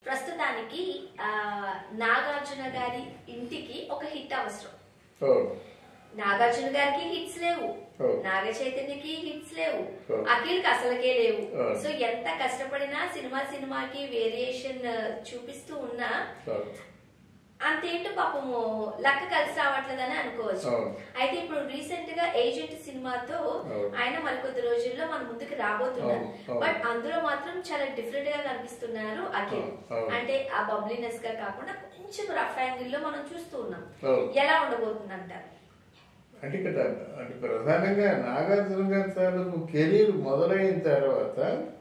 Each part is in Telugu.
ప్రస్తుతానికి ఆ, నాగార్జున గారి ఇంటికి ఒక హిట్ అవసరం అవును నాగార్జున గారికి హిట్స్ లేవు Oh. నాగ చైతన్యకి హిట్స్ లేవు Oh. అఖిల్కి అసలుకే లేవు Oh. సో ఎంత కష్టపడినా సినిమా సినిమాకి వేరియేషన్ చూపిస్తూ ఉన్నా అవును అంతేంటో పాపము లక్క కలిసి రావట్లేదని అనుకోవచ్చు అవును. అయితే ఇప్పుడు రీసెంట్ గా ఏజెంట్ సినిమాతో అవును. ఆయన మరికొద్ది రోజుల్లో మన ముందుకు రాబోతున్నారు అవును, అవును. బట్ అందులో మాత్రం చాలా డిఫరెంట్ గా కనిపిస్తున్నారు అఖిల్ అవును, అవును. అంటే ఆ బబ్లీనెస్ గా కాకుండా కొంచెం రఫ్ యాంగిల్ లో మనం చూస్తూ ఉన్నాం అవును. ఎలా ఉండబోతుంది అంటారు అంటే ఇక్కడ అంటే ప్రధానంగా నాగార్జున గారి తాలూకు కెరీర్ మొదలైన తర్వాత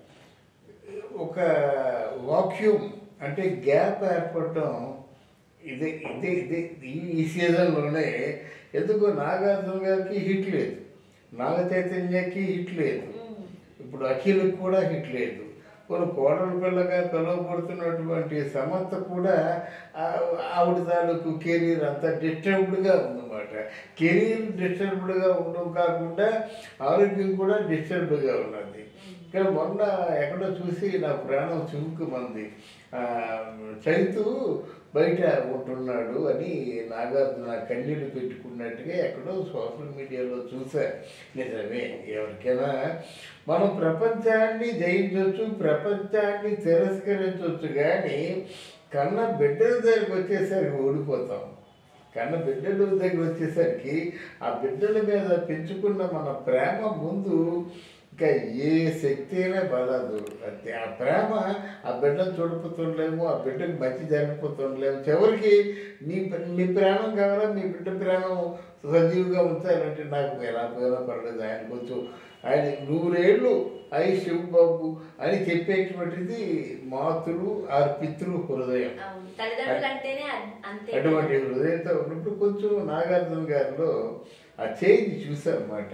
ఒక వాక్యూమ్ అంటే గ్యాప్ ఏర్పడటం ఇదే ఇదే ఇదే ఈ- ఈ సీజన్లోనే ఎందుకో నాగార్జున గారికి హిట్ లేదు నాగ చైతన్యకి హిట్ లేదు ఇప్పుడు అఖిల్కి కూడా హిట్ లేదు కొన్ని కోడల పిల్లగా పిలువబడుతున్నటువంటి సమంత కూడా ఆ- ఆవిడ తాలూకు కెరీర్ అంతా డిస్టర్బ్డ్గా ఉందన్నమాట కెరీర్ డిస్టర్బ్డ్గా ఉండడం కాకుండా ఆరోగ్యం కూడా డిస్టర్బ్డ్గా ఉన్నది ఇక్కడ మొన్న ఎక్కడో చూసి నా ప్రాణం చిముకుమంది ఆ, చైతు బయట ఉంటున్నాడు అని నాగార్జున కన్నీళ్ళు పెట్టుకున్నట్టుగా ఎక్కడో సోషల్ మీడియాలో చూసా నిజమే ఎవరికైనా మనం ప్రపంచాన్ని జయించవచ్చు ప్రపంచాన్ని తిరస్కరించవచ్చు కానీ కన్న బిడ్డల దగ్గరికి వచ్చేసరికి ఓడిపోతాం కన్న బిడ్డల దగ్గర వచ్చేసరికి ఆ బిడ్డల మీద పెంచుకున్న మన ప్రేమ ముందు ఇంకా ఏ శక్తి అయినా బలదు అంతే ఆ ప్రేమ ఆ బిడ్డను చూడిపోతుండలేము ఆ బిడ్డకి మంచి జరిగిపోతుండలేము చివరికి మీ మీ ప్రేమం కావాలా మీ బిడ్డ ప్రేమం సజీవుగా ఉంచాలంటే నాకు ఎలా పోయినా పర్లేదు ఆయన కొంచెం ఆయన నూరేళ్ళు అయి శివబాబు అని చెప్పేటువంటిది మాతృ ఆ పితృ హృదయం అవును తల్లిదండ్రులు అంటేనే అన్- అంతే అటువంటి హృదయంతో ఉన్నప్పుడు కొంచెం నాగార్జున గారిలో ఆ చేంజ్ చూసామన్నమాట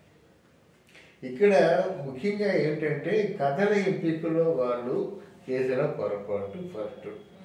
ఇక్కడ ముఖ్యంగా ఏంటంటే కథల ఎంపికలో వాళ్ళు చేసిన పొరపాటు ఫస్ట్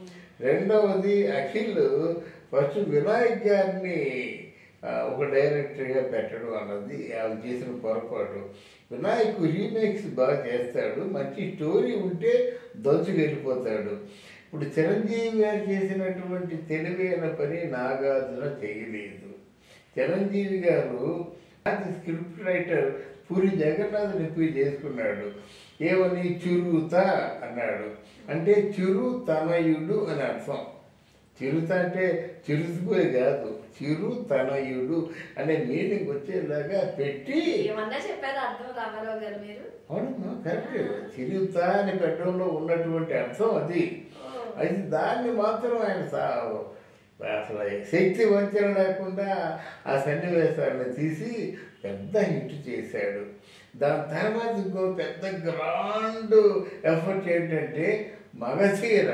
రెండవది అఖిల్ ఫస్ట్ వినాయక్ గారిని ఆ, ఒక డైరెక్టర్గా పెట్టడం అన్నది ఆమె చేసిన పొరపాటు వినాయక్ రీమేక్స్ బాగా చేస్తాడు మంచి స్టోరీ ఉంటే దంచుకెళ్ళిపోతాడు ఇప్పుడు చిరంజీవి గారు చేసినటువంటి తెలివైన పని నాగార్జున చేయలేదు చిరంజీవి గారు అది script writer Puri Jagannadh repeat చేసుకున్నాడు ఏమని చిరుత అన్నాడు అంటే చిరు తనయుడు అని అర్థం చిరుత అంటే చిరుసిపోయి కాదు చిరు తనయుడు అనే మీనింగ్ వచ్చేలాగా పెట్టి ఏమన్నా చెప్పారు అర్థం రామారావు గారు మీరు అవునమ్మా కరెక్ట్ చిరుత అని పెట్టడంలో ఉన్నటువంటి అర్థం అది అది దాన్ని మాత్రం ఆయన సా- అసలు శక్తి వంచన లేకుండా ఆ సన్నివేశాలను తీసి పెద్ద హిట్ చేశాడు దాని తర్వాత ఇంకో పెద్ద గ్రాండ్ ఎఫర్ట్ ఏంటంటే మగధీర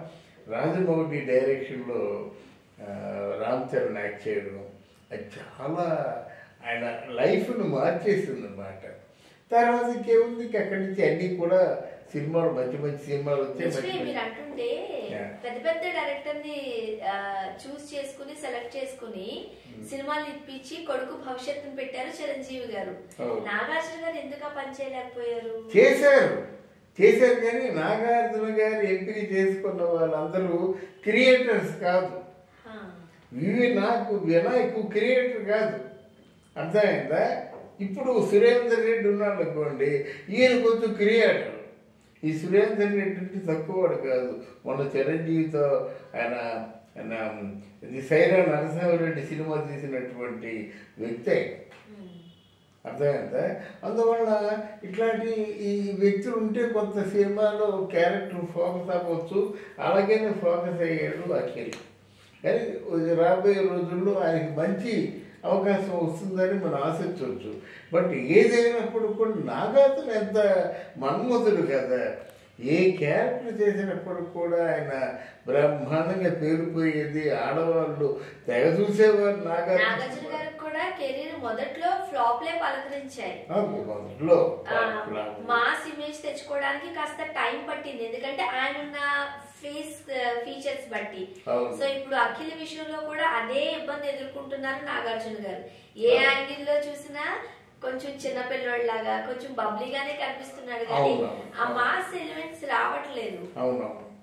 రాజమౌళి డైరెక్షన్లో ఆ, రామ్ చరణ్ యాక్ట్ చేయడం అది చాలా ఆయన లైఫ్ను మార్చేసింది అన్నమాట తర్వాత ఇంకేముంది ఇంక అక్కడి నుంచి అన్నీ కూడా సినిమాలు మంచి మంచి సినిమాలు వచ్చాయి నిజమే మంచి మీరు మంచి అంటుంటే Yeah. పెద్ద పెద్ద డైరెక్టర్ ని చూస్ చేసుకుని సెలెక్ట్ చేసుకుని సినిమాలు ఇప్పించి కొడుకు భవిష్యత్తును పెట్టారు చిరంజీవి గారు అవును. నాగార్జున గారు ఎందుకు ఆ పని చేయలేకపోయారు చేశారు చేశారు కానీ నాగార్జున గారు ఎంపిక చేసుకున్న వాళ్ళందరూ క్రియేటర్స్ కాదు హా. ఇవి నాకు వినాయకు క్రియేటర్ కాదు అర్థమైందా ఇప్పుడు సురేందర్ రెడ్డి ఉన్నాడు అనుకోండి ఈయన కొంచెం క్రియేటర్ ఈ సురేందర్ రెడ్డి అంటే తక్కువవాడు కాదు మొన్న చిరంజీవితో ఆయన ఆయన ఇది సైరా నరసింహారెడ్డి సినిమా తీసినటువంటి వ్యక్తి ఆయన. ఉమ్. అర్థమైందా అందువల్ల ఇట్లాంటి ఈ వ్యక్తులు ఉంటే కొంత సినిమాలో క్యారెక్టర్ ఫోకస్ అవ్వచ్చు అలాగనే ఫోకస్ అయ్యాడు అఖిల్ కానీ రాబోయే రోజుల్లో ఆయనకి మంచి అవకాశం వస్తుందని మనం ఆశించవచ్చు బట్ ఏదైనప్పుడు కూడా నాగార్జున ఎంత మన్మధుడు కదా ఏ క్యారెక్టర్ చేసినప్పుడు కూడా ఆయన బ్రహ్మాండంగా పేరుపోయేది ఆడవాళ్ళు తెగ చూసేవారు నాగార్జున నాగార్జున గారికి కూడా కెరీర్ మొదట్లో ఫ్లాప్ లే పలకరించాయి ఆ, మొదట్లో ఆ, మాస్ ఇమేజ్ తెచ్చుకోవడానికి కాస్త టైం పట్టింది ఎందుకంటే ఆయన ఉన్న ఫేస్ ఫీచర్స్ బట్టి అవును. సో ఇప్పుడు అఖిల్ విషయంలో కూడా అదే ఇబ్బంది ఎదుర్కొంటున్నారు నాగార్జున గారు ఏ అవును. యాంగిల్ లో చూసినా కొంచెం చిన్న పిల్లోడిలాగా కొంచెం బబ్లీగానే కనిపిస్తున్నాడు కానీ అవును, ఆ అవును. మాస్ ఎలిమెంట్స్ రావట్లేదు అవునవును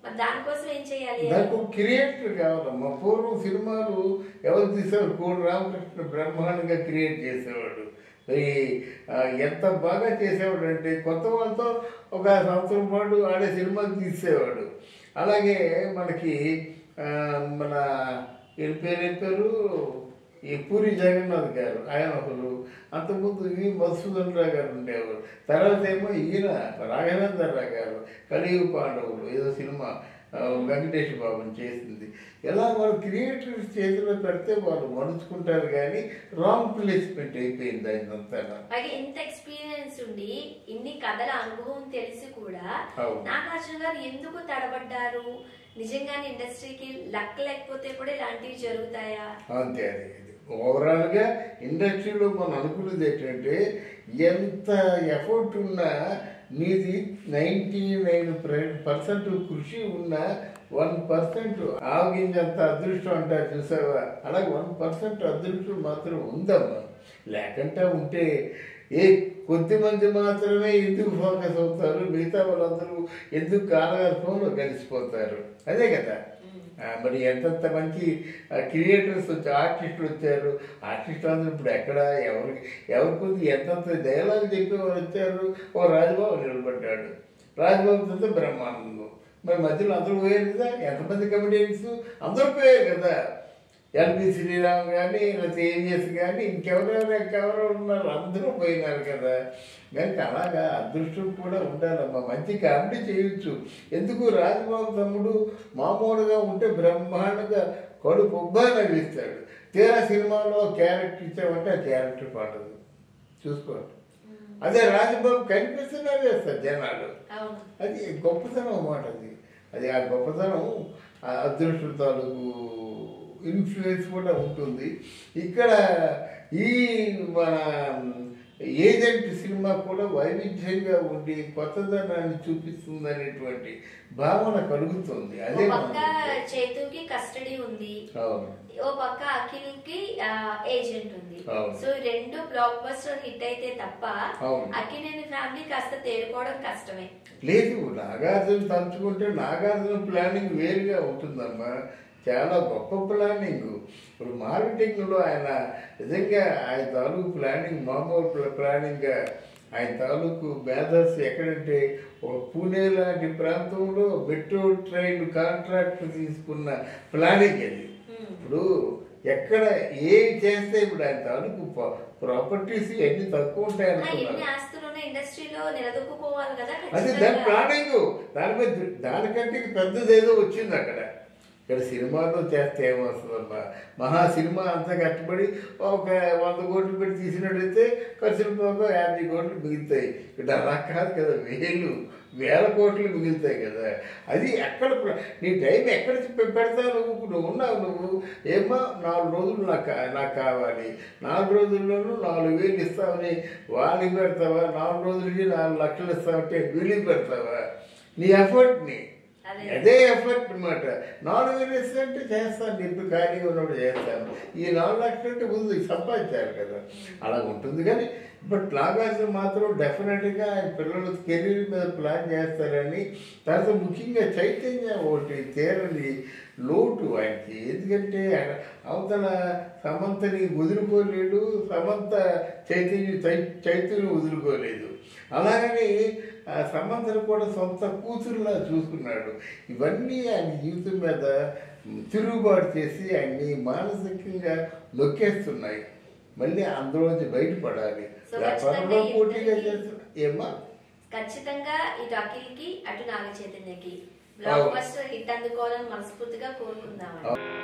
మరి దానికోసం ఏం చేయాలి దానికి ఒక క్రియేటర్ కావాలమ్మా పూర్వం సినిమాలు ఎవరు తీసేవారు కోడి రామకృష్ణ బ్రహ్మాండంగా క్రియేట్ చేసేవాడు ఈ ఆ, ఎంత బాగా చేసేవాడు అంటే కొత్త వాళ్ళతో ఒక సంవత్సరం పాటు ఆడే సినిమాలు తీసేవాడు అలాగే మనకి ఆ, మన ఈయన పేరు ఏం పేరు ఈ పూరి జగన్నాథ్ గారు ఆయన ఒకరు అంతకుముందు ఈ మధుసూదన్ రావు గారు ఉండేవారు తర్వాత ఏమో ఈయన రాఘవేంద్ర రావు గారు కలియుగ పాండవులు ఏదో సినిమా ఆ, వెంకటేష్ బాబుని చేసింది ఎలా వాళ్ళు క్రియేటర్స్ చేతిలో పెడితే వాళ్ళు మలుచుకుంటారు కానీ రాంగ్ ప్లేస్మెంట్ అయిపోయింది అదంతా అలాగే ఇంత ఎక్స్పీరియన్స్ ఉండి ఇన్ని కథల అనుభవం తెలిసి కూడా అవును. నాగార్జున గారు ఎందుకు తడబడ్డారు నిజంగానే ఇండస్ట్రీకి లక్ లేకపోతే కూడా ఇలాంటివి జరుగుతాయా అంతే అది ఇది. ఓవరాల్గా ఇండస్ట్రీలో మనం అనుకున్నది ఏంటంటే ఎంత ఎఫర్ట్ ఉన్నా నీది నైంటీ నైన్ పర్సెంట్ కృషి ఉన్నా వన్ పర్సెంట్ ఆవగింజంత అదృష్టం అంటారు చూసావా అలాగే వన్ పర్సెంట్ అదృష్టం మాత్రం ఉందమ్మా లేకుంటే ఉంటే ఏ కొద్ది మంది మాత్రమే ఎందుకు ఫోకస్ అవుతారు మిగతా వాళ్ళందరూ ఎందుకు కాలగర్భంలో కలిసిపోతారు అదే కదా ఆ, మరి ఎంతెంత మంచి క్రియేటర్స్ వచ్చి ఆర్టిస్టులు వచ్చారు ఆర్టిస్టులు అందరూ ఇప్పుడు ఎక్కడ ఎవరికి ఎవరికి ఎంతెంత డైలాగ్ చెప్పేవారు వచ్చారు ఓ రాజబాబు నిలబడ్డాడు రాజబాబు తర్వాత బ్రహ్మానందం మరి మధ్యలో అందరూ పోయారు కదా ఎంతమంది కమెడియన్స్ అందరూ పోయారు కదా ఎల్బి శ్రీరామ్ కానీ లేకపోతే ఏవిఎస్ కానీ ఇంకెవరెవరు ఇంకెవరెవరు ఉన్నారు అందరూ పోయినారు కదా కనుక అలాగా అదృష్టం కూడా ఉండాలమ్మా మంచి కామెడీ చేయొచ్చు ఎందుకు రాజబాబు తమ్ముడు మామూలుగా ఉంటే బ్రహ్మాండంగా కడుపు ఉబ్బా నవ్విస్తాడు తీరా సినిమాలో క్యారెక్టర్ ఇచ్చామంటే ఆ క్యారెక్టర్ పడదు చూసుకోండి అదే రాజబాబు కనిపిస్తున్నా వేస్తారు జనాలు అవును అది గొప్పతనం అన్నమాట అది అది ఆ గొప్పతనం ఆ అదృష్టం తాలూకు ఇన్ఫ్లుయెన్స్ కూడా ఉంటుంది ఇక్కడ ఈ మన ఏజెంట్ సినిమా కూడా వైవిధ్యంగా ఉండి కొత్తదనాన్ని చూపిస్తుంది అనేటువంటి భావన కలుగుతుంది ఓ అదే పక్క మనం చేతుకి కస్టడీ ఉంది అవును ఓ పక్క అఖిల్ కి ఏజెంట్ ఉంది అవును. సో ఈ రెండు బ్లాక్ బస్టర్ హిట్ అయితే తప్ప అవును. అఖిలేని ఫ్యామిలీ కాస్త తేరుకోవడం కష్టమే లేదు నాగార్జున తలుచుకుంటే నాగార్జున ప్లానింగ్ వేరుగా ఉంటుందమ్మా చాలా గొప్ప ప్లానింగ్ ఇప్పుడు మార్కెటింగ్లో ఆయన నిజంగా ఆయన తాలూకు ప్లానింగ్ మామూలు ప్ల- ప్లానింగ్ ఆయన తాలూకు మేధస్ ఎక్కడంటే ఒక పూణే లాంటి ప్రాంతంలో మెట్రో ట్రైన్ కాంట్రాక్ట్ తీసుకున్న ప్లానింగ్ అది ఇప్పుడు ఎక్కడ ఏమి చేస్తే ఇప్పుడు ఆయన తాలూకు ప్రాపర్టీస్ ఎన్ని తక్కువ ఉంటాయి ఆ, ఎన్ని అనుకున్నారు ఆస్తులు ఉన్న ఇండస్ట్రీలో నిలదొక్కుకోవాలి కదా అది దాని ఖచ్చితంగా. ప్లానింగ్ దాని మీద దృ- దానికంటే ఇక పెద్దది ఏదో వచ్చింది అక్కడ ఇక్కడ సినిమాలో చేస్తే ఏమొస్తుందమ్మా మహా సినిమా అంతా కట్టుబడి ఒక వంద కోట్లు పెట్టి తీసినట్టయితే ఖర్చులు పోక యాభై కోట్లు మిగులుతాయి ఇక్కడ అలా కాదు కదా వేలు వేల కోట్లు మిగులుతాయి కదా అది ఎక్కడ ప్ర- నీ టైం ఎక్కడ పె- పెడతావు నువ్వు ఇప్పుడు నువ్వు ఉన్నావు నువ్వు ఏమో నాలుగు రోజులు నాకు కా- నాకు కావాలి నాలుగు రోజుల్లోనూ నాలుగు వేలు ఇస్తామని వాళ్ళకి పెడతావా నాలుగు రోజులకి నాలుగు లక్షలు ఇస్తామంటే వీళ్ళకి పెడతావా నీ ఎఫర్ట్ని అదే. అదే ఎఫర్ట్ అనమాట నాలుగు వేలు ఇస్తాంటే చేస్తాను ఇప్పుడు ఖాళీగా ఉన్నప్పుడు చేస్తాను ఈ నాలుగు లక్షలు అంటే ముందు సంపాదించారు కదా అలా ఉంటుంది కానీ బట్ నాగార్జున మాత్రం డెఫినెట్గా ఆయన పిల్లల కెరీర్ మీద ప్లాన్ చేస్తారని తర్వాత ముఖ్యంగా చైతన్య ఒకటి తీరని లోటు ఆయనకి ఎందుకంటే ఆయన అవతల సమంతని వదులుకోలేడు సమంత చైతన్య చై- చైతన్యం వదులుకోలేదు అలాగని ఆ సమంతను కూడా సొంత కూతురులా చూసుకున్నాడు ఇవన్నీ ఆయన జీవితం మీద తిరుగుబాటు చేసి ఆయన్ని మానసికంగా నొక్కేస్తున్నాయి మళ్ళీ అందులోంచి బయటపడాలి సో వ్యాపారంలో ఖచ్చితంగా పోటీగా ఇద్దరికీ- చేస్తున్నా ఏమా ఖచ్చితంగా ఇటు అఖిల్ కి అటు నాగ చైతన్యకి అవును. బ్లాక్ బస్టర్ హిట్ అందుకోవాలని మనస్ఫూర్తిగా కోరుకుందామండి